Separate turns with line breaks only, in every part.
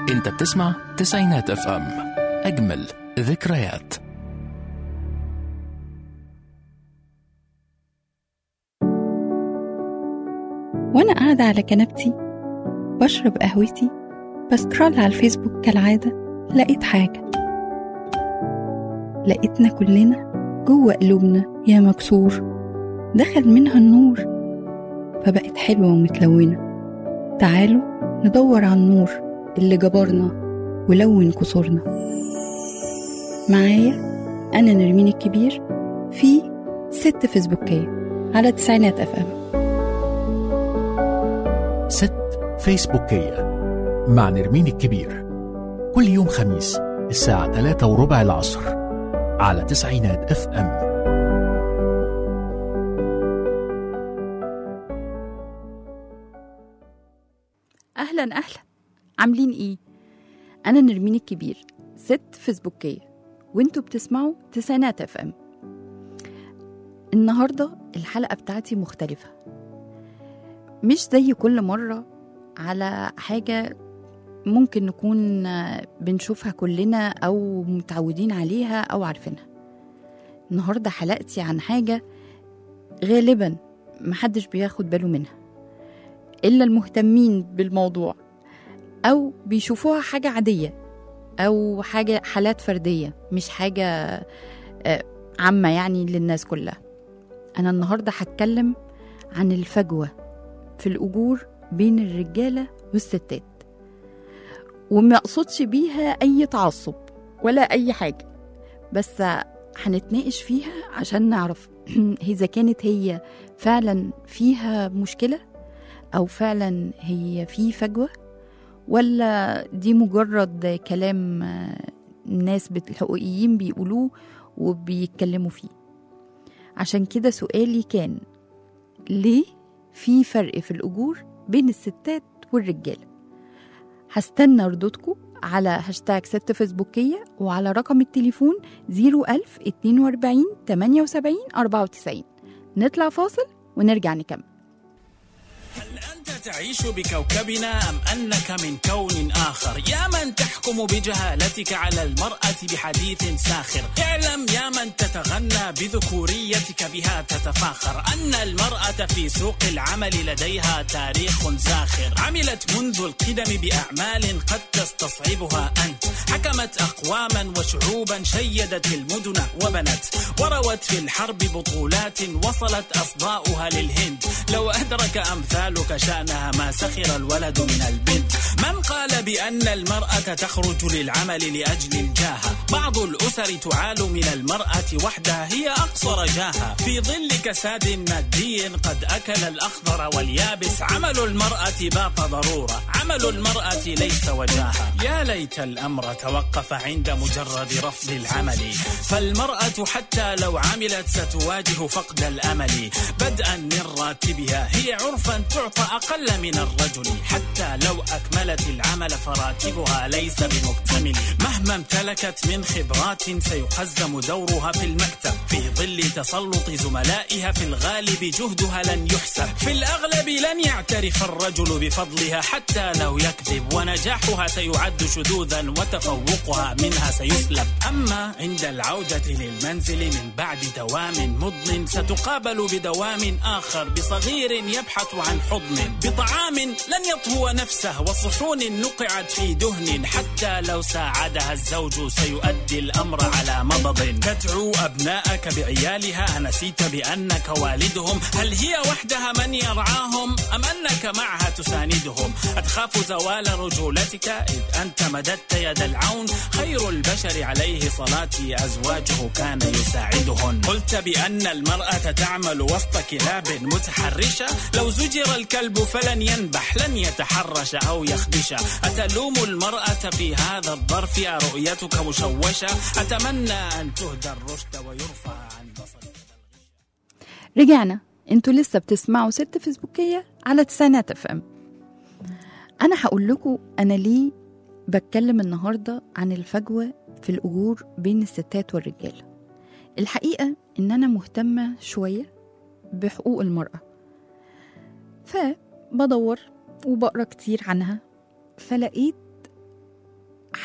انت بتسمع تسعينات اف ام اجمل ذكريات
وأنا قاعدة على كنبتي بشرب قهوتي بسكرول على الفيسبوك كالعادة لقيت حاجة لقيتنا كلنا جوه قلوبنا يا مكسور دخل منها النور فبقت حلوة ومتلونة تعالوا ندور على النور اللي جبرنا ولون كسورنا معايا أنا نرمين الكبير في ست فيسبوكية على تسعينات أف أم
ست فيسبوكية مع نرمين الكبير كل يوم خميس الساعة 3 وربع العصر على تسعينات اف ام
أهلا أهلا عاملين إيه؟ أنا نرمين الكبير ست فيسبوكية وانتوا بتسمعوا تسعينات اف ام النهاردة الحلقة بتاعتي مختلفة مش زي كل مرة على حاجة ممكن نكون آه، بنشوفها كلنا أو متعودين عليها أو عارفينها النهاردة حلقتي عن حاجة غالبا محدش بياخد باله منها إلا المهتمين بالموضوع أو بيشوفوها حاجة عادية أو حاجة حالات فردية مش حاجة آه، عامة يعني للناس كلها أنا النهاردة هتكلم عن الفجوة في الأجور بين الرجالة والستات وما أقصدش بيها أي تعصب ولا أي حاجة بس هنتناقش فيها عشان نعرف إذا كانت هي فعلا فيها مشكلة أو فعلا هي في فجوة ولا دي مجرد كلام آه، ناس بت- الحقوقيين بيقولوه وبيتكلموا فيه عشان كده سؤالي كان ليه في فرق في الأجور بين الستات والرجالة هستنى ردودكم على هاشتاج ست فيسبوكية وعلى رقم التليفون 01000 42 78 94 نطلع فاصل ونرجع نكمل
هل أنت تعيش بكوكبنا أم أنك من كون آخر يا من تحكم بجهالتك على المرأة بحديث ساخر اعلم يا من تتغنى بذكوريتك بها تتفاخر أن المرأة في سوق العمل لديها تاريخ زاخر عملت منذ القدم بأعمال قد تستصعبها أنت حكمت أقواما وشعوبا شيدت المدن وبنت وروت في الحرب بطولات وصلت أصداؤها للهند لو أدرك أمثالك شأنها ما سخر الولد من البنت من قال بأن المرأة تخرج للعمل لأجل الجاهة بعض الأسر تعال من المرأة وحدها هي أقصى رجاها في ظل كساد مادي قد أكل الأخضر واليابس عمل المرأة باق ضرورة عمل المرأة ليس وجاهة يا ليت الأمر توقف عند مجرد رفض العمل فالمرأة حتى لو عملت ستواجه فقد الأمل بدءا من راتبها هي عرفا تعطى أقل من الرجل حتى لو أكملت العمل فراتبها ليس بمكتمل مهما امتلكت من خبرات سيقزم دورها في المكتب في ظل تسلط زملائها في الغالب جهدها لن يحسب في الأغلب لن يعترف الرجل بفضلها حتى لو يكذب ونجاحها سيعد شذوذا وتفوقها منها سيسلب أما عند العودة للمنزل من بعد دوام مضن ستقابل بدوام آخر بصغير يبحث عن حضن بطعام لن يطهو نفسه وصحون نقعت في دهن حتى لو ساعدها الزوج سيؤدي الأمر على مضض تدعو أبناءك بعيالها أنسيت بأنك والدهم هل هي وحدها من يرعاهم أم أنك معها تساندهم أتخاف زوال رجولتك إذ أنت مددت يد العون خير البشر عليه صلاتي أزواجه كان يساعدهن قلت بأن المرأة تعمل وسط كلاب متحرشة لو زجر الكلب فلن ينبح لن يتحرش أو يخدش أتلوم المرأة في هذا الظرف رؤيتك مشوشة أتمنى أن تهدى الرشد ويرفع عن بصرك
رجعنا انتوا لسه بتسمعوا ست فيسبوكية على تسعينات اف ام انا هقول لكم انا ليه بتكلم النهارده عن الفجوة في الأجور بين الستات والرجالة الحقيقة إن أنا مهتمة شوية بحقوق المرأة فبدور وبقرا كتير عنها فلقيت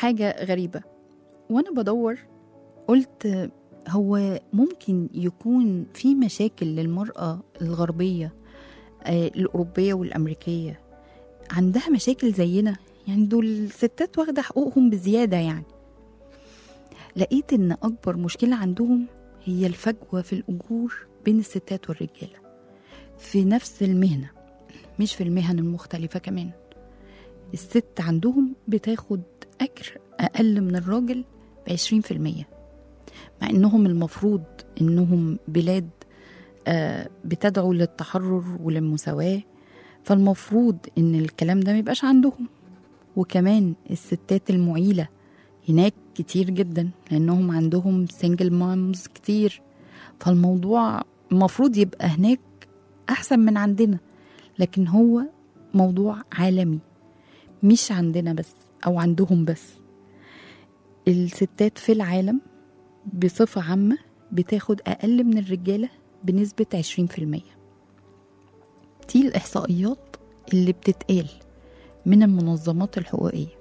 حاجة غريبة وأنا بدور قلت هو ممكن يكون في مشاكل للمرأة الغربية آه، الأوروبية والأمريكية عندها مشاكل زينا يعني دول ستات واخدة حقوقهم بزيادة يعني لقيت إن أكبر مشكلة عندهم هي الفجوة في الأجور بين الستات والرجالة في نفس المهنة مش في المهن المختلفة كمان الست عندهم بتاخد أجر أقل من الراجل بعشرين في المية مع إنهم المفروض إنهم بلاد آه، بتدعو للتحرر وللمساواة فالمفروض إن الكلام ده ميبقاش عندهم وكمان الستات المعيلة هناك كتير جدا لأنهم عندهم سنجل مامز كتير فالموضوع المفروض يبقى هناك أحسن من عندنا لكن هو موضوع عالمي مش عندنا بس أو عندهم بس الستات في العالم بصفة عامة بتاخد أقل من الرجالة بنسبة 20% دي الإحصائيات اللي بتتقال من المنظمات الحقوقية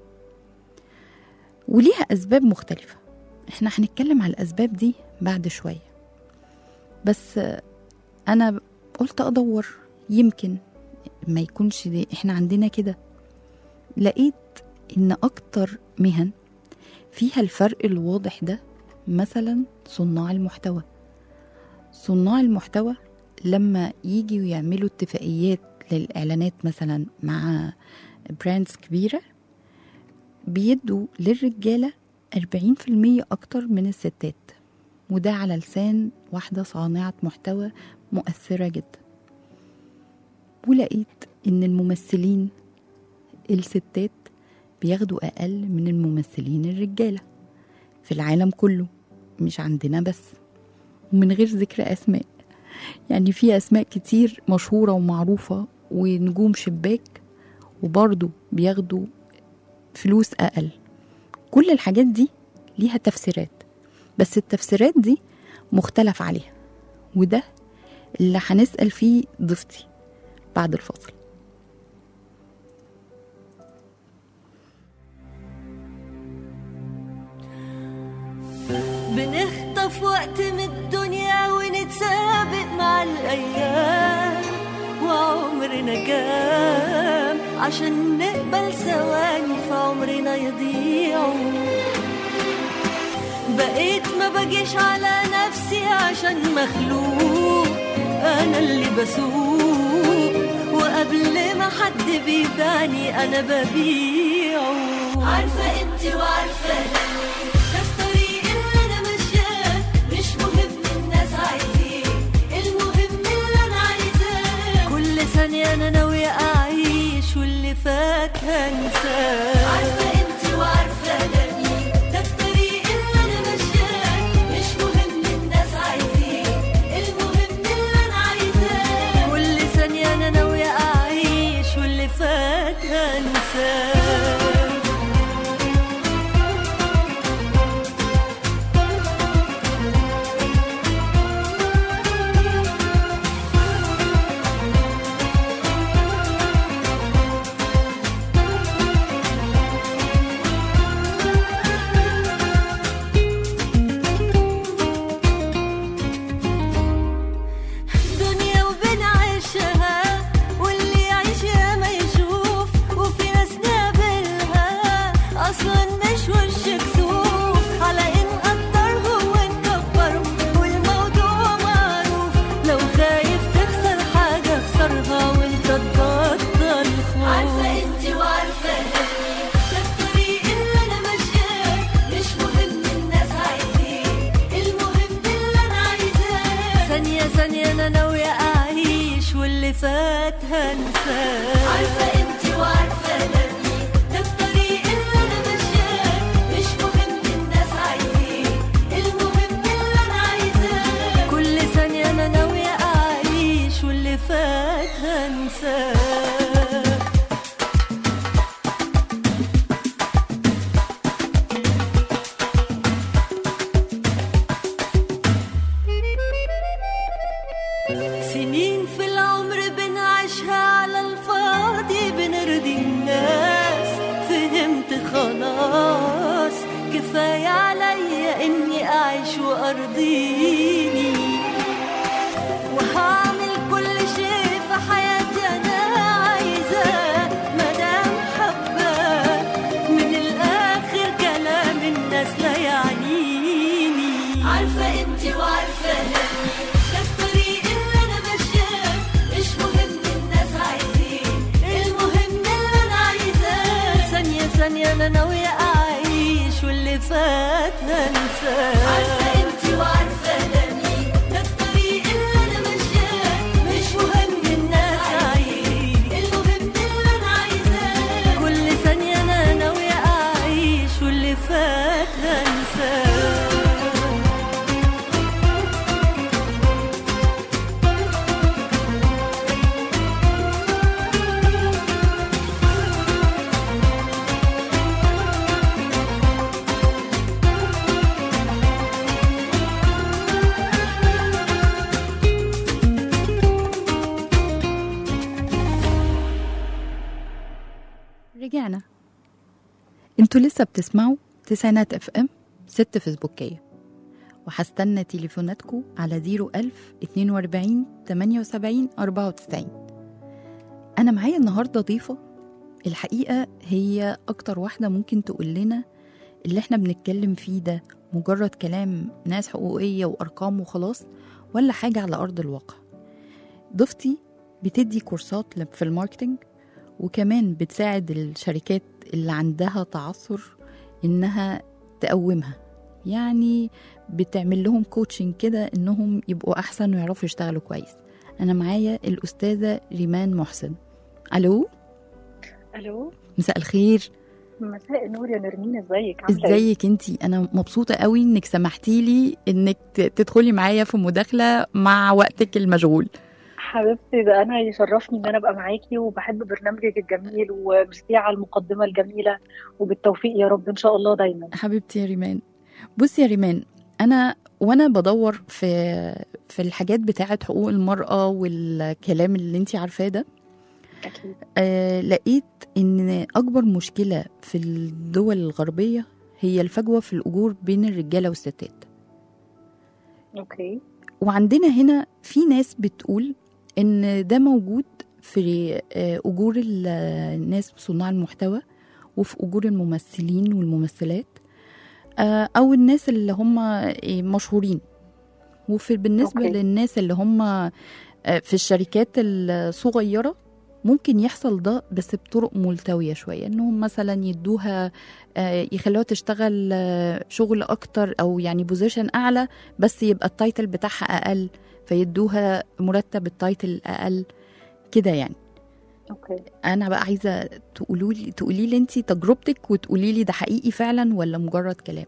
وليها أسباب مختلفة احنا هنتكلم على الأسباب دي بعد شوية بس أنا قلت أدور يمكن ما يكونش دي احنا عندنا كده لقيت إن أكتر مهن فيها الفرق الواضح ده مثلا صناع المحتوى صناع المحتوى لما يجوا يعملوا اتفاقيات للإعلانات مثلا مع براندز كبيرة بيدوا للرجالة 40% أكتر من الستات وده على لسان واحدة صانعة محتوى مؤثرة جدا ولقيت إن الممثلين الستات بياخدوا أقل من الممثلين الرجالة في العالم كله مش عندنا بس ومن غير ذكر أسماء يعني في أسماء كتير مشهورة ومعروفة ونجوم شباك وبرضه بياخدوا فلوس أقل كل الحاجات دي ليها تفسيرات بس التفسيرات دي مختلف عليها وده اللي هنسأل فيه ضيفتي بعد الفاصل
بنخطف وقت من الدنيا ونتسابق مع الأيام وعمرنا كام عشان نقبل ثواني في عمرنا يضيعوا بقيت ما بجيش على نفسي عشان مخلوق أنا اللي بسوق وقبل ما حد بيباني أنا ببيعه عارفة انت وعارفة أنا ده الطريق اللي أنا ماشياه مش مهم الناس عايزين المهم اللي أنا عايزاه كل ثانية أنا ناوية أعيش واللي فات هنساه عارفة انت وعارفة أنا مين ده الطريق اللي أنا ماشياه مش مهم الناس عايزين المهم اللي أنا عايزاه كل ثانية أنا ناوية أعيش واللي فات هنساه دنيا وبنعيشها واللي يعيشها ما يشوف وفي ناس نقابلها اصلا مش وش كسوف على ان نقدرهم ونكبرهم والموضوع معروف لو خايف تخسر حاجه اخسرها وانت تبطل خوف عارفه انت وعارفه ده الطريق اللي انا ماشياه مش مهم الناس عايزين المهم اللي انا عايزاه ثانية ثانية أنا ناوية أعيش واللي فات هنساه عارفة أنت وعارفة أنا مين ده الطريق اللي أنا ماشياه مش مهم الناس عايزين المهم اللي أنا عايزاه كل ثانية أنا ناوية أعيش واللي فات هنساه سنين في العمر بنعيشها على الفاضي بنرضي الناس فهمت خلاص ترضيني وهعمل كل شيء في حياتي انا عايزاه مدام حباه من الاخر كلام الناس لا يعنيني عارفه انت وعارفه انا ده الطريق اللي انا ماشياه مش مهم الناس عايزين المهم اللي انا عايزاه ثانيه ثانيه انا ناويه اعيش واللي فات هنساه عارفه انت وعارفه انا مين ده الطريق اللي انا ماشياه مش مهم الناس عايزين المهم اللي انا عايزاه كل ثانيه انا ناويه اعيش واللي فات هنساه
رجعنا انتوا لسه بتسمعوا تسعينات اف ام ست فيسبوكية وهستنى تليفوناتكم على 01000 42 78 94 أنا معايا النهاردة ضيفة الحقيقة هي أكتر واحدة ممكن تقول لنا اللي احنا بنتكلم فيه ده مجرد كلام ناس حقوقية وأرقام وخلاص ولا حاجة على أرض الواقع ضيفتي بتدي كورسات في الماركتينج وكمان بتساعد الشركات اللي عندها تعثر إنها تقومها يعني بتعمل لهم كوتشنج كده إنهم يبقوا أحسن ويعرفوا يشتغلوا كويس أنا معايا الأستاذة ريمان محسن ألو
الو
مساء الخير
مساء النور يا نرمين ازيك عامله ايه
ازيك انتي انا مبسوطه قوي انك سمحتي لي انك ت- تدخلي معايا في مداخله مع وقتك المشغول
حبيبتي ده انا يشرفني ان انا ابقى معاكي وبحب برنامجك الجميل وميرسي على المقدمه الجميله وبالتوفيق يا رب ان شاء الله دايما
حبيبتي يا ريمان بصي يا ريمان انا وانا بدور في في الحاجات بتاعه حقوق المراه والكلام اللي انتي عارفاه ده
اكيد
آه لقيت ان اكبر مشكله في الدول الغربيه هي الفجوه في الاجور بين الرجاله والستات
اوكي
وعندنا هنا في ناس بتقول ان ده موجود في آه، اجور ال- الناس صناع المحتوى وفي اجور الممثلين والممثلات آه، او الناس اللي هم آه، مشهورين وفي بالنسبه
أوكي.
للناس اللي هم آه، في الشركات الصغيره ممكن يحصل ده بس بطرق ملتوية شوية انهم مثلا يدوها آه، يخلوها تشتغل آه، شغل اكتر او يعني بوزيشن اعلى بس يبقى التايتل بتاعها اقل فيدوها مرتب التايتل اقل كده يعني
اوكي
انا بقى عايزه تقولوا لي تقولي لي انت تجربتك وتقولي لي ده حقيقي فعلا ولا مجرد كلام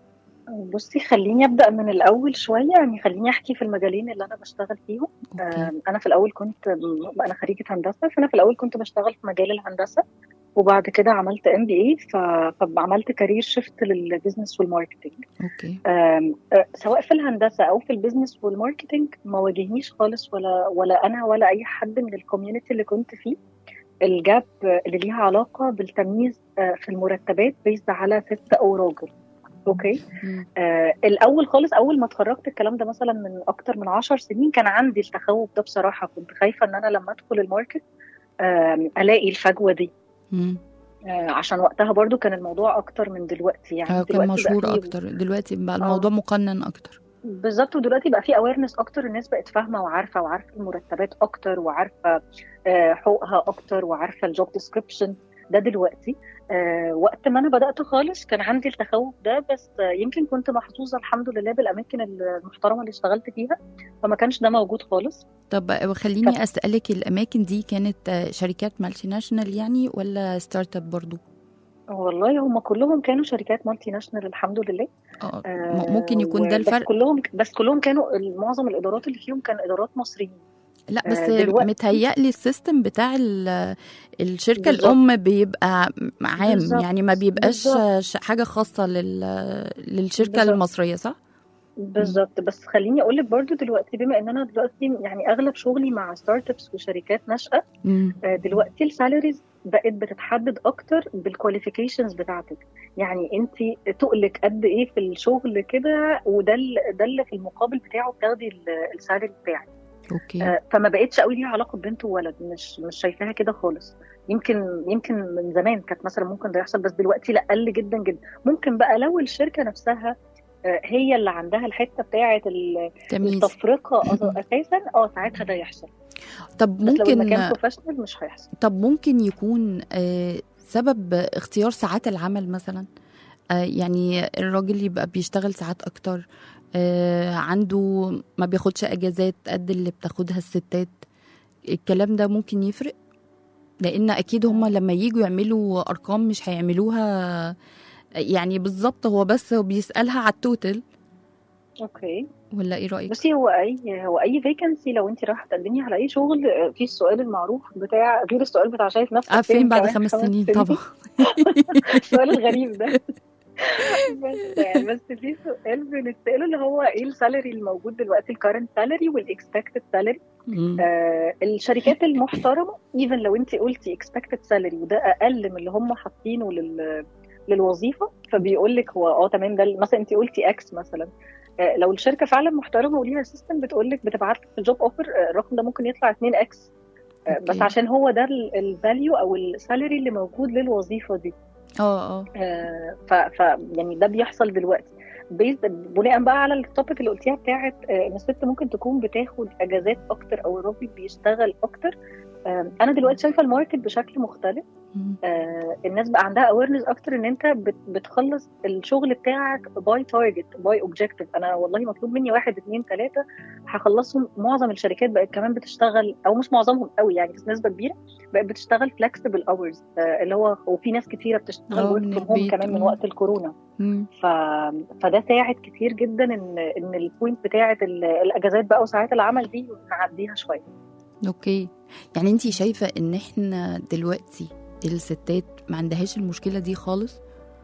بصي خليني ابدا من الاول شويه يعني خليني احكي في المجالين اللي انا بشتغل فيهم
اوكي
آم، انا في الاول كنت انا خريجه هندسه فانا في الاول كنت بشتغل في مجال الهندسه وبعد كده عملت ام بي اي فعملت كارير شيفت للبزنس والماركتنج
اوكي
آم، آه، سواء في الهندسه او في البيزنس والماركتنج ما واجهنيش خالص ولا ولا انا ولا اي حد من الكوميونتي اللي كنت فيه الجاب اللي ليها علاقه بالتمييز آه، في المرتبات بيزد على ست او راجل اوكي
مم.
آه الاول خالص اول ما اتخرجت الكلام ده مثلا من اكتر من عشر سنين كان عندي التخوف ده بصراحه كنت خايفه ان انا لما ادخل الماركت آم، الاقي الفجوه دي
مم.
آه، عشان وقتها برضو كان الموضوع اكتر من دلوقتي يعني
آه، كان
دلوقتي بقى
مشهور
فيه-
اكتر دلوقتي بقى الموضوع مقنن اكتر
بالظبط ودلوقتي بقى في اويرنس اكتر الناس بقت فاهمه وعارفه وعارفه المرتبات اكتر وعارفه آه، حقوقها اكتر وعارفه الجوب ديسكريبشن ده دلوقتي آه، وقت ما انا بدات خالص كان عندي التخوف ده بس آه، يمكن كنت محظوظه الحمد لله بالاماكن المحترمه اللي اشتغلت فيها فما كانش ده موجود خالص
طب خليني اسالك الاماكن دي كانت آه، شركات مالتي ناشونال يعني ولا ستارت اب برضو
والله هم كلهم كانوا شركات مالتي ناشونال الحمد لله
اه
آه،
م- ممكن يكون ده
بس
الفرق
كلهم بس كلهم كانوا معظم الادارات اللي فيهم كان ادارات مصريين
لا بس
آه، دلوقتي-
متهيألي السيستم بتاع ال- الشركة
بالظبط.
الأم بيبقى عام
بالظبط.
يعني ما بيبقاش
بالظبط.
ش- حاجة خاصة لل- للشركة
بالظبط.
المصرية صح؟
بالظبط بس خليني اقول لك برضو دلوقتي بما ان انا دلوقتي يعني اغلب شغلي مع ستارت ابس وشركات ناشئه
مم.
آه، دلوقتي السالاريز بقت بتتحدد اكتر بالكواليفيكيشنز بتاعتك يعني انت تقلك قد ايه في الشغل كده وده ال- ده اللي في المقابل بتاعه بتاخدي ال- السالري بتاعك
اوكي
آه، فما بقتش قوي ليها علاقه ببنت وولد مش مش شايفاها كده خالص يمكن يمكن من زمان كانت مثلا ممكن ده يحصل بس دلوقتي لا قل جدا جدا ممكن بقى لو الشركه نفسها آه، هي اللي عندها الحته بتاعه ال-
تمييز
التفرقه أص- اساسا اه ساعتها ده يحصل
طب
بس لو المكان
ممكن
بروفيشنال مش هيحصل
طب ممكن يكون آه، سبب اختيار ساعات العمل مثلا آه، يعني الراجل يبقى بيشتغل ساعات اكتر آه، عنده ما بياخدش اجازات قد اللي بتاخدها الستات الكلام ده ممكن يفرق لان اكيد هما لما يجوا يعملوا ارقام مش هيعملوها يعني بالظبط هو بس بيسالها على التوتال
اوكي
ولا ايه رايك
بصي هو اي هو اي فيكنسي لو انت رايحه تقدمي على اي شغل آه، في السؤال المعروف بتاع غير السؤال بتاع شايف نفسك
اه فين بعد
كمان
خمس سنين طبعا
السؤال الغريب ده بس بس في سؤال بنسأله اللي هو ايه السالري الموجود دلوقتي الكارنت سالري والاكسبكتد سالري
مم.
آه الشركات المحترمه ايفن لو انت قلتي اكسبكتد سالري وده اقل من اللي هم حاطينه لل للوظيفه فبيقول لك هو اه تمام ده مثلا انت قلتي اكس مثلا آه لو الشركه فعلا محترمه وليها سيستم بتقول لك بتبعت لك في الجوب اوفر آه الرقم ده ممكن يطلع 2 اكس آه بس
أوكي.
عشان هو ده الفاليو او السالري اللي موجود للوظيفه دي
اه اه
آه، ف, ف يعني ده بيحصل دلوقتي بيز- بناء بقى على التوبيك اللي قلتيها بتاعت آه، ان الست ممكن تكون بتاخد اجازات اكتر او الراجل بيشتغل اكتر آه، انا دلوقتي شايفه الماركت بشكل مختلف
مم.
آه، الناس بقى عندها اويرنس اكتر ان انت بت- بتخلص الشغل بتاعك باي تارجت باي اوبجيكتيف انا والله مطلوب مني واحد اتنين تلاته هخلصهم معظم الشركات بقت كمان بتشتغل او مش معظمهم قوي يعني بس نسبه كبيره بقت بتشتغل فلكسبل اورز اللي هو وفي ناس كتيره بتشتغل
آه،
ورك
من
فروم هوم
البيت.
كمان من
مم.
وقت الكورونا
مم.
ف... فده ساعد كتير جدا ان ان البوينت بتاعه ال- الاجازات بقى وساعات العمل دي نعديها شويه
اوكي يعني انت شايفه ان احنا دلوقتي الستات ما عندهاش المشكله دي خالص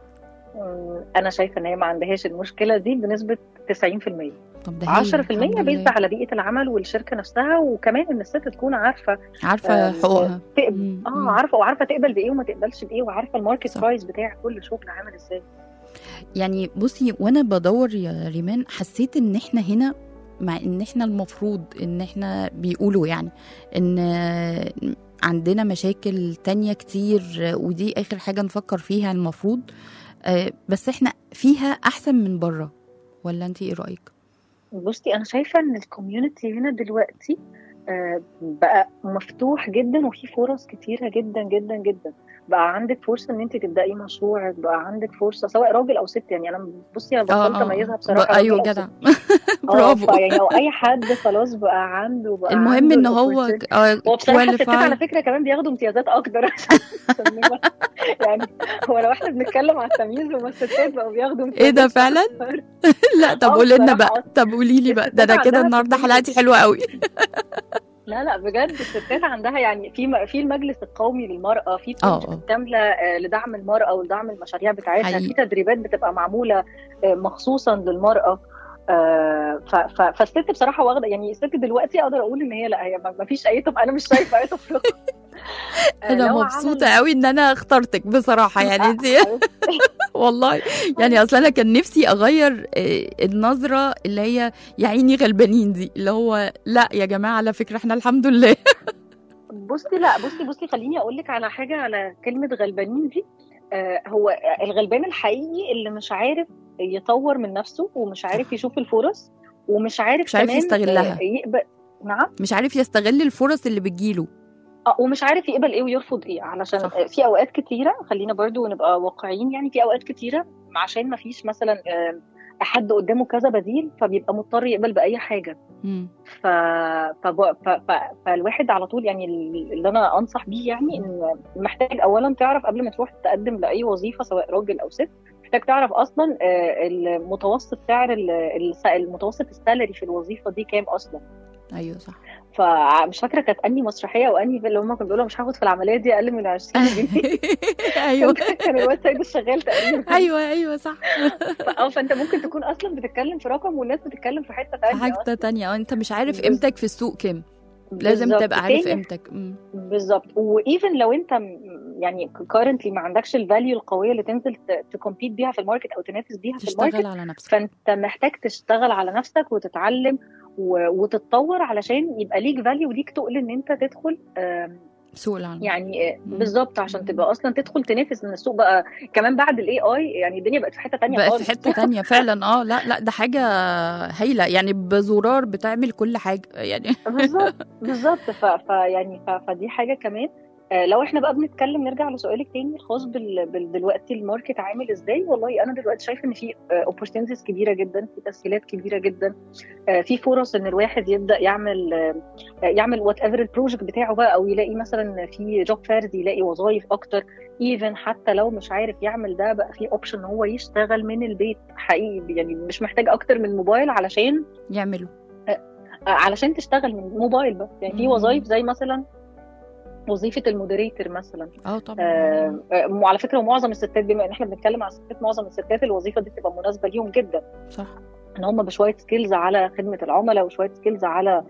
أمم، انا شايفه ان هي ما عندهاش المشكله دي بنسبه 90%
طب ده هايل،
10%
الحمد
بيزد
لله.
على بيئه العمل والشركه نفسها وكمان ان الست تكون عارفه
عارفه
آه،
حقوقها
تقبل
مم،
اه
مم.
عارفه وعارفه تقبل بايه وما تقبلش بايه وعارفه الماركت
صح.
برايس بتاع كل شغل عامل ازاي
يعني بصي وانا بدور يا ريمان حسيت ان احنا هنا مع ان احنا المفروض ان احنا بيقولوا يعني ان عندنا مشاكل تانية كتير ودي اخر حاجة نفكر فيها المفروض آه، بس احنا فيها احسن من بره ولا انت ايه رأيك؟
بصي انا شايفه ان الكوميونتي هنا دلوقتي آه، بقى مفتوح جدا وفي فرص كتيره جدا جدا جدا بقى عندك فرصه ان انت تبداي مشروعك بقى عندك فرصه سواء راجل او ست يعني انا بصي انا بطلت اميزها بصراحه
ب- ايوه
راجل أو
جدع
ست. آه،
برافو
فيعني او اي حد خلاص بقى عنده بقى
المهم
عنده
ان هو
الopportunity.
آه،
هو بصراحه الستات على
qualified.
فكره كمان بياخدوا امتيازات اكتر عشان نبقى- يعني هو لو احنا بنتكلم على التمييز هما الستات بقوا بياخدوا
ايه ده
امتيازات
فعلا؟
أكتر.
لا طب
آه،
قولي لنا
بصراحة
بقى طب قولي لي بقى ده انا
الستات
كده
عندها
النهارده
كمية
حلقتي حلوه قوي
لا لا بجد الستات عندها يعني في م- في المجلس القومي للمرأة في
آه،
بروجكت
آه.
كاملة آه، لدعم المرأة ولدعم المشاريع بتاعتها
حقيقي.
في تدريبات بتبقى معمولة آه، مخصوصا للمرأة آه، ف- ف- فالست بصراحة واخدة يعني الست دلوقتي أقدر أقول إن هي لا هي ما ما فيش أي طب أنا مش شايفة أي تفرقة آه،
انا
لو
مبسوطه
عمل-
قوي ان انا اخترتك بصراحه يعني
آه،
انت
حبيبتي.
والله يعني اصلا انا كان نفسي اغير آه، النظره اللي هي يا عيني غلبانين دي اللي هو لا يا جماعه على فكره احنا الحمد لله
بصي لا بصي بصي خليني اقول لك على حاجه على كلمه غلبانين دي آه هو الغلبان الحقيقي اللي مش عارف يطور من نفسه ومش عارف يشوف الفرص ومش عارف
مش عارف
كمان
يستغلها.
آه يقبل نعم
مش عارف يستغل الفرص اللي بتجيله
اه ومش عارف يقبل ايه ويرفض ايه علشان
صح.
آه، في اوقات كتيره خلينا برضو نبقى واقعيين يعني في اوقات كتيره عشان ما فيش مثلا آه، حد قدامه كذا بديل فبيبقى مضطر يقبل باي حاجه
مم.
ف... فب... ف... ف... فالواحد على طول يعني اللي انا انصح بيه يعني ان محتاج اولا تعرف قبل ما تروح تقدم لاي وظيفه سواء راجل او ست محتاج تعرف اصلا آه، المتوسط سعر ال- الس- المتوسط السالري في الوظيفه دي كام اصلا
ايوه صح
فمش فاكره كانت اني مسرحيه واني اللي هم كانوا بيقولوا مش هاخد في العمليه دي اقل من 20 جنيه
ايوه
كان الواد سيد الشغال تقريبا
ايوه ايوه صح
ف- اه فانت ممكن تكون اصلا بتتكلم في رقم والناس بتتكلم في حته ثانيه
حاجه تانية اه انت مش عارف
بس-
قيمتك في السوق كام لازم
بالظبط.
تبقى عارف
تاني
قيمتك مم.
بالظبط وايفن لو انت م- يعني كارنتلي ما عندكش الفاليو القويه اللي تنزل تكمبيت بيها في الماركت او تنافس بيها في الماركت
تشتغل على نفسك
فانت محتاج تشتغل على نفسك وتتعلم و- وتتطور علشان يبقى ليك فاليو وليك تقل ان انت تدخل آم،
سوق العمل
يعني آه،
مم.
بالظبط عشان
مم.
تبقى اصلا تدخل تنافس ان السوق بقى كمان بعد الاي اي يعني الدنيا بقت في حته تانية
بقت
خالص
في حتة تانية فعلا اه لا لا ده حاجة هايلة يعني بزرار بتعمل كل حاجة يعني
بالظبط بالظبط ف... ف... يعني ف... فدي حاجه كمان آه، لو احنا بقى بنتكلم نرجع لسؤالك تاني الخاص بال... بال... دلوقتي الماركت عامل ازاي والله انا دلوقتي شايفه ان في اوبورتونيتيز كبيره جدا في تسهيلات كبيره جدا آه، في فرص ان الواحد يبدا يعمل آه، يعمل وات ايفر البروجكت بتاعه بقى او يلاقي مثلا في جوب فيرز يلاقي وظائف اكتر ايفن حتى لو مش عارف يعمل ده بقى في اوبشن ان هو يشتغل من البيت حقيقي يعني مش محتاج اكتر من موبايل علشان
يعملوا
علشان تشتغل من موبايل بس يعني في
مم.
وظائف زي مثلا وظيفه المودريتور مثلا
اه طبعا
آه آه، وعلى فكره معظم الستات بما ان احنا بنتكلم على الستات معظم الستات الوظيفه دي بتبقى مناسبه ليهم جدا
صح
ان هم بشويه سكيلز على خدمه العملاء وشويه سكيلز على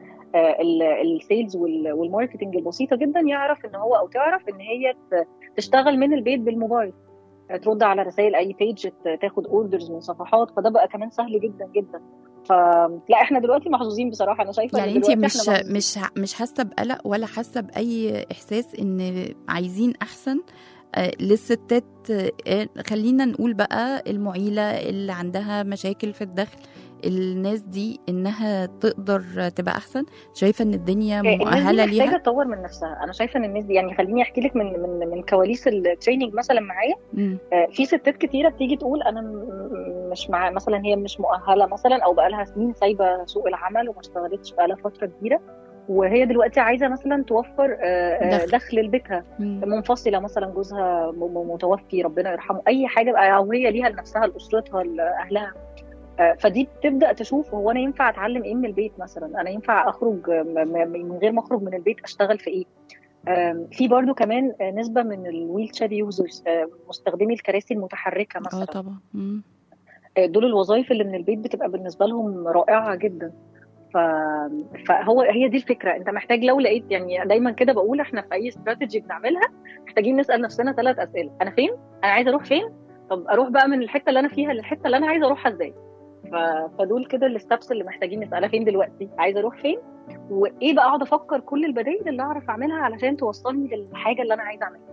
السيلز والماركتنج البسيطه جدا يعرف ان هو او تعرف ان هي ت- تشتغل من البيت بالموبايل آه، ترد على رسائل اي بيج تاخد اوردرز من صفحات فده بقى كمان سهل جدا جدا فلا احنا دلوقتي محظوظين بصراحه انا شايفه
يعني
إن
انت
دلوقتي
مش
إحنا محظوظين.
مش مش حاسه بقلق ولا حاسه باي احساس ان عايزين احسن آه، للستات آه، خلينا نقول بقى المعيله اللي عندها مشاكل في الدخل الناس دي انها تقدر تبقى احسن شايفه ان الدنيا
الناس دي
مؤهله
محتاجه
ليها
تطور من نفسها انا شايفه ان الناس دي يعني خليني احكي لك من من من كواليس التريننج مثلا معايا
مم.
آه، في ستات كتيره بتيجي تقول انا م- مش مع مثلا هي مش مؤهله مثلا او بقالها سنين سايبه سوق العمل وما اشتغلتش بقالها فتره كبيره وهي دلوقتي عايزه مثلا توفر آه، آه،
دخل.
دخل لبيتها
مم.
منفصله مثلا جوزها م- م- متوفي ربنا يرحمه اي حاجه بقى او هي ليها لنفسها لاسرتها لاهلها آه، فدي بتبدا تشوف هو انا ينفع اتعلم ايه من البيت مثلا انا ينفع اخرج م- م- من غير ما اخرج من البيت اشتغل في ايه آم، في برضو كمان آه، نسبه من الويل شير يوزرز مستخدمي الكراسي المتحركه
اه
مثلا
طبعا مم.
آه، دول الوظائف اللي من البيت بتبقى بالنسبه لهم رائعه جدا ف... فهو هي دي الفكره انت محتاج لو لقيت يعني دايما كده بقول احنا في اي استراتيجي بنعملها محتاجين نسال نفسنا ثلاث اسئله انا فين انا عايزه اروح فين طب اروح بقى من الحته اللي انا فيها للحته اللي انا عايزه اروحها ازاي ف... فدول كده الستبس اللي محتاجين نسالها فين دلوقتي عايزه اروح فين وايه بقى اقعد افكر كل البدائل اللي اعرف اعملها علشان توصلني للحاجه اللي انا عايزه اعملها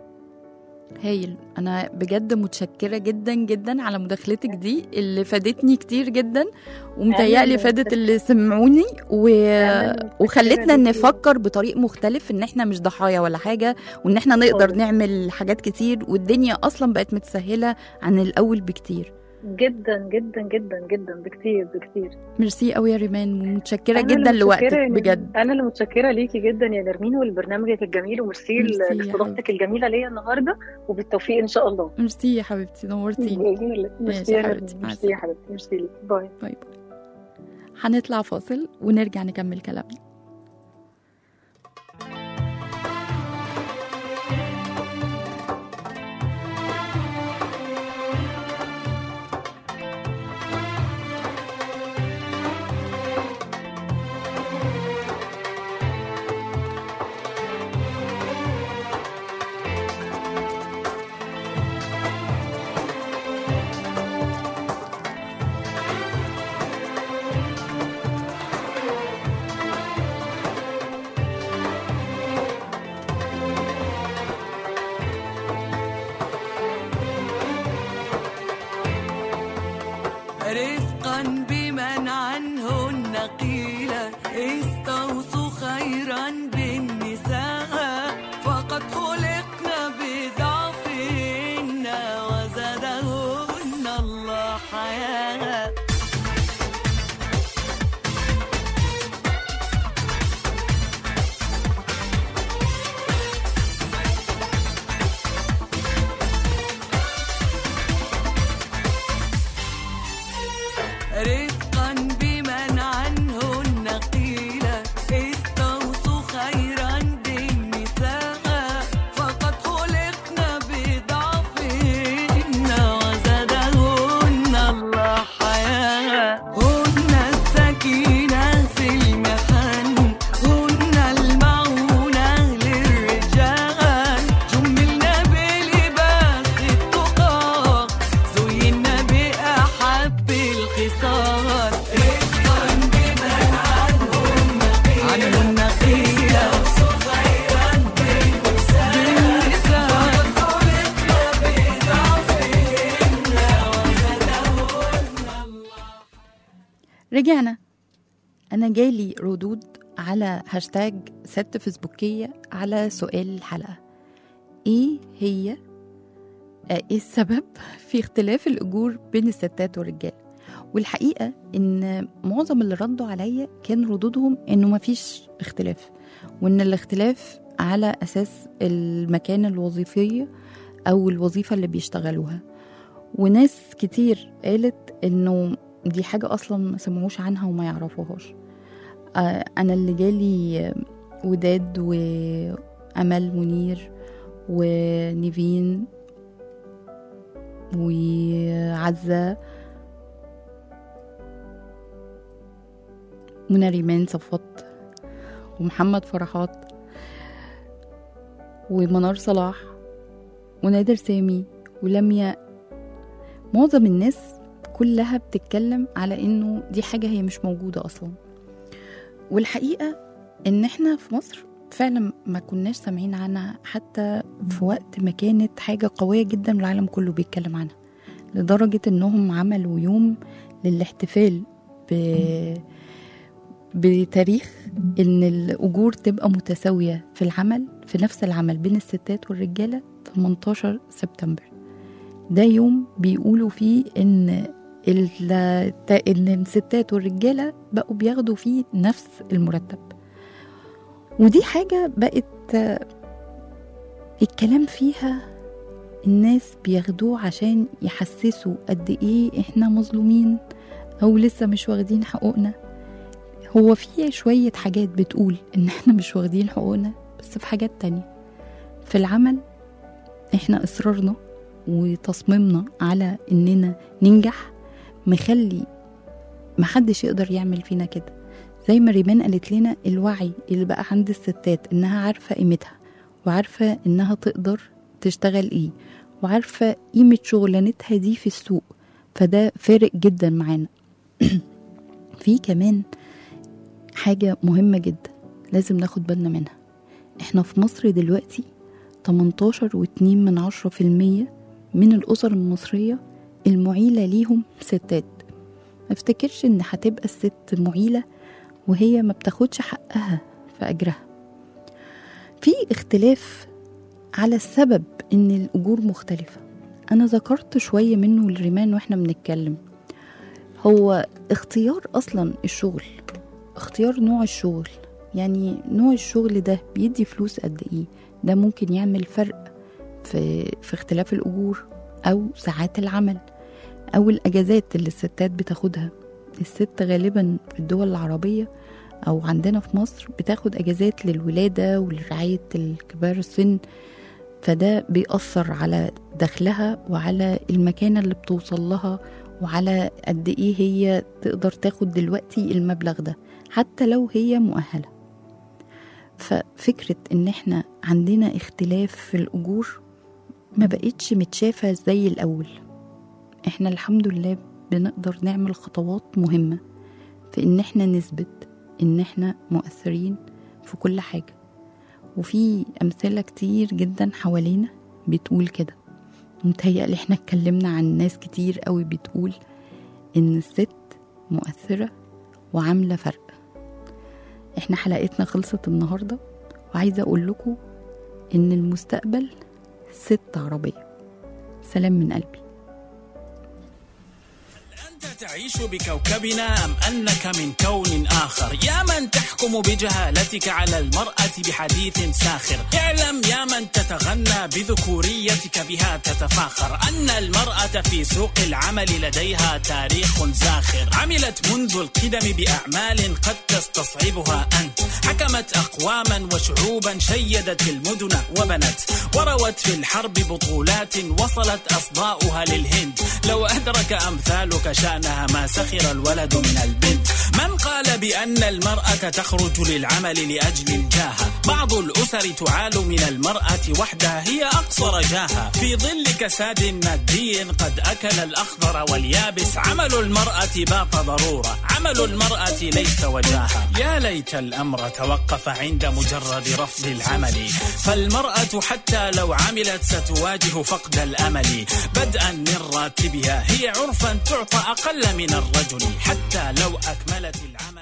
هايل انا بجد متشكره جدا جدا على مداخلتك دي اللي فادتني كتير جدا ومتهيألي
أهلاً.
فادت اللي سمعوني و...
أهلاً.
وخلتنا
ليكي.
نفكر بطريق مختلف ان احنا مش ضحايا ولا حاجه وان احنا نقدر
خالص.
نعمل حاجات كتير والدنيا اصلا بقت متسهله عن الاول بكتير
جدا جدا جدا جدا بكتير بكتير
ميرسي قوي يا ريمان ومتشكره
أنا
جدا
اللي
لوقتك
متشكرة يا
بجد
نرمين. انا اللي متشكره ليكي جدا يا نرمين ولبرنامجك الجميل وميرسي
ميرسي يا
لاستضافتك الجميله ليا النهارده وبالتوفيق ان شاء الله
ميرسي يا حبيبتي نورتيني
بإذن الله. ميرسي
يا
يا
حبيبتي.
نرمين
مع
ميرسي يا حبيبتي ميرسي ليكي باي
باي باي هنطلع فاصل ونرجع نكمل كلامنا رجعنا أنا جالي ردود على هاشتاج ست فيسبوكية على سؤال الحلقة إيه هي آه، إيه السبب في اختلاف الأجور بين الستات والرجال والحقيقة إن معظم اللي ردوا عليا كان ردودهم إنه مفيش اختلاف وإن الاختلاف على أساس المكان الوظيفية أو الوظيفة اللي بيشتغلوها وناس كتير قالت إنه دي حاجة أصلا ما سمعوش عنها وما يعرفوهاش آه، أنا اللي جالي آه، وداد وأمل منير ونيفين وعزة منى ريمان صفوت ومحمد فرحات ومنار صلاح ونادر سامي ولميا معظم الناس كلها بتتكلم على انه دي حاجة هي مش موجودة اصلا والحقيقة ان احنا في مصر فعلا ما كناش سامعين عنها حتى في وقت ما كانت حاجة قوية جدا والعالم كله بيتكلم عنها لدرجة انهم عملوا يوم للاحتفال ب... بتاريخ ان الاجور تبقى متساويه في العمل في نفس العمل بين الستات والرجاله 18 سبتمبر ده يوم بيقولوا فيه ان ال- ان الستات والرجاله بقوا بياخدوا فيه نفس المرتب ودي حاجه بقت آه، الكلام فيها الناس بياخدوه عشان يحسسوا قد ايه احنا مظلومين او لسه مش واخدين حقوقنا هو في شوية حاجات بتقول إن إحنا مش واخدين حقوقنا بس في حاجات تانية في العمل إحنا إصرارنا وتصميمنا على إننا ننجح مخلي محدش يقدر يعمل فينا كده زي ما ريمان قالت لنا الوعي اللي بقى عند الستات إنها عارفة قيمتها وعارفة إنها تقدر تشتغل إيه وعارفة قيمة شغلانتها دي في السوق فده فارق جدا معانا في كمان حاجة مهمة جدا لازم ناخد بالنا منها احنا في مصر دلوقتي 18 واتنين من عشرة في المية من الأسر المصرية المعيلة ليهم ستات ما افتكرش ان هتبقى الست معيلة وهي ما بتاخدش حقها في أجرها في اختلاف على السبب ان الأجور مختلفة أنا ذكرت شوية منه لريمان واحنا بنتكلم هو اختيار أصلا الشغل اختيار نوع الشغل يعني نوع الشغل ده بيدي فلوس قد ايه ده ممكن يعمل فرق في في اختلاف الاجور او ساعات العمل او الاجازات اللي الستات بتاخدها الست غالبا في الدول العربيه او عندنا في مصر بتاخد اجازات للولاده ولرعايه الكبار السن فده بيأثر على دخلها وعلى المكانة اللي بتوصل لها وعلى قد ايه هي تقدر تاخد دلوقتي المبلغ ده حتى لو هي مؤهلة ففكرة ان احنا عندنا اختلاف في الأجور ما بقتش متشافة زي الأول احنا الحمد لله بنقدر نعمل خطوات مهمة في ان احنا نثبت ان احنا مؤثرين في كل حاجة وفي أمثلة كتير جدا حوالينا بتقول كده متهيألي احنا اتكلمنا عن ناس كتير قوي بتقول ان الست مؤثرة وعاملة فرق احنا حلقتنا خلصت النهاردة وعايزة اقول لكم ان المستقبل ست عربية سلام من قلبي
أنت تعيش بكوكبنا أم أنك من كون آخر يا من تحكم بجهالتك على المرأة بحديث ساخر اعلم يا من تتغنى بذكوريتك بها تتفاخر أن المرأة في سوق العمل لديها تاريخ زاخر عملت منذ القدم بأعمال قد تستصعبها أنت حكمت أقواما وشعوبا شيدت المدن وبنت وروت في الحرب بطولات وصلت أصداؤها للهند لو أدرك أمثالك شأنها ما سخر الولد من البنت من قال بأن المرأة تخرج للعمل لأجل الجاهة بعض الأسر تعال من المرأة وحدها هي أقصى رجاها في ظل كساد مادي قد أكل الأخضر واليابس عمل المرأة باق ضرورة عمل المرأة ليس وجاهة يا ليت الأمر توقف عند مجرد رفض العمل فالمرأة حتى لو عملت ستواجه فقد الأمل بدءا من راتبها هي عرفا تعطى أقل أقل من الرجل حتى لو أكملت العمل